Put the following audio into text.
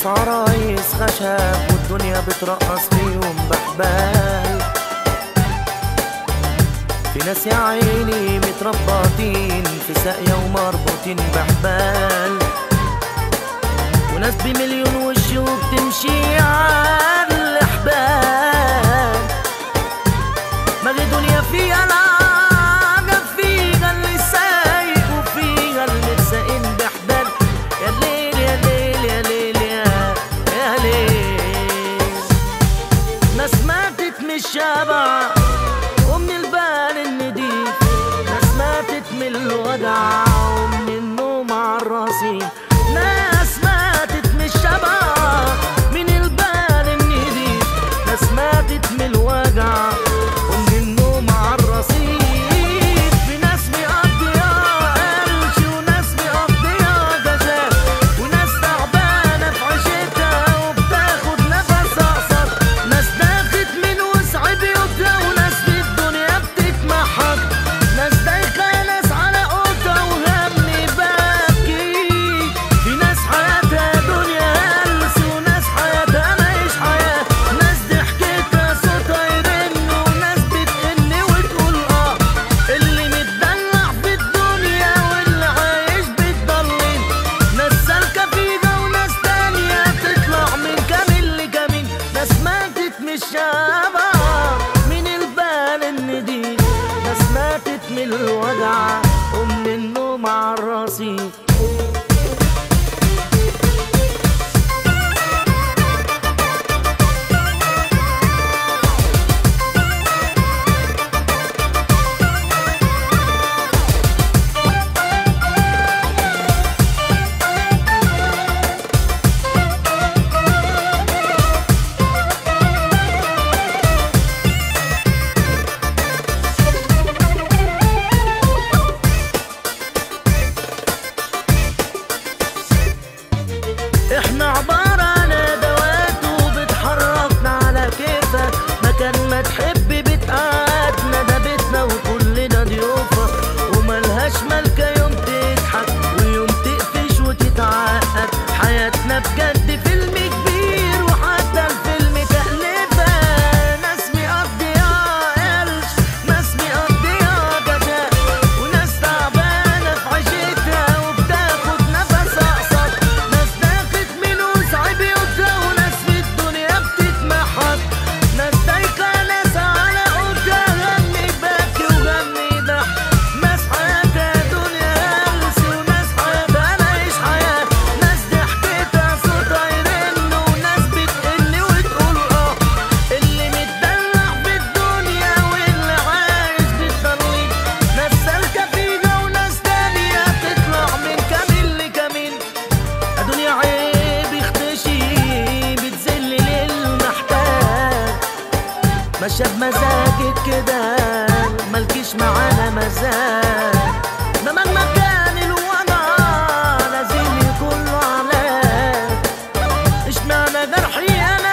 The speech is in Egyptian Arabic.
ناس عرايس خشب والدنيا بترقص فيهم بحبال في ناس يا عيني متربطين في ساقية ومربوطين بحبال وناس بمليون وش وبتمشي على الحبال ما دي دنيا فيها العجب فيها اللي سايق وفيها المتساقين بحبال يا ليل يا ليل يا ليل يا يا ليل ناس ماتت من الشبع ومن البال النديف ناس ماتت من الوجع ومن النوم على الرصيف ناس ماتت من الشبع من البال النديف ناس ماتت من الوجع ومن النوم على الرصيف في ناس مقضيها قلش وناس مقضيها جزاء وناس تعبانة في عيشتها وبتاخد نفس أقصر ناس داخت من وسع بيوتها وناس في الدنيا بتتمحك ناس دايخة ناس على قوتها وهم باكي في ناس حياتها دنيا هلس وناس حياتها ماهيش حياة ناس ضحكتها صوتها يرن وناس بتقن وتقول اه اللي متدلع في الدنيا واللي عايش بتضلل ناس سالكة فيها وناس تانية تطلع من كمين لكمين ناس ماتت من الشبع من البال النديم ناس ماتت من الوجع ومن النوم على الرصيف احنا عبارة عن ادوات وبتحركنا على كيفك مكان ما تحب بتقعدنا ده بيتنا وكلنا ضيوفة وملهاش ملكة يوم تضحك ويوم تقفش وتتعقد حياتنا بجد فيلم كبير وحتى الفيلم تأليفة ناس مقضيها قلش ناس مقضيها جزاء وناس تعبانة في عيشتها وبتاخد نفس أقصر ناس داخت من وسع بيوتها وناس في الدنيا بتتمحك ناس دايخة ناس على قوتها غني باكي وغني ضحك ناس حياتها دنيا هلس وناس حياتها ماهيش حياة ناس ضحكتها صوتها يرن وناس بتقل وتقول اه اللي متدلع في الدنيا واللي عايش بالترويج ناس سالكة فيها وناس تانية تطلع من كمين لكمين الدنيا عيب يختشي بتذل للمحتاج ماشية بمزاجك كده مالكيش معانا مزاج ده مهما كان الوضع لازم يكون له علاج اشمعنى جرحي انا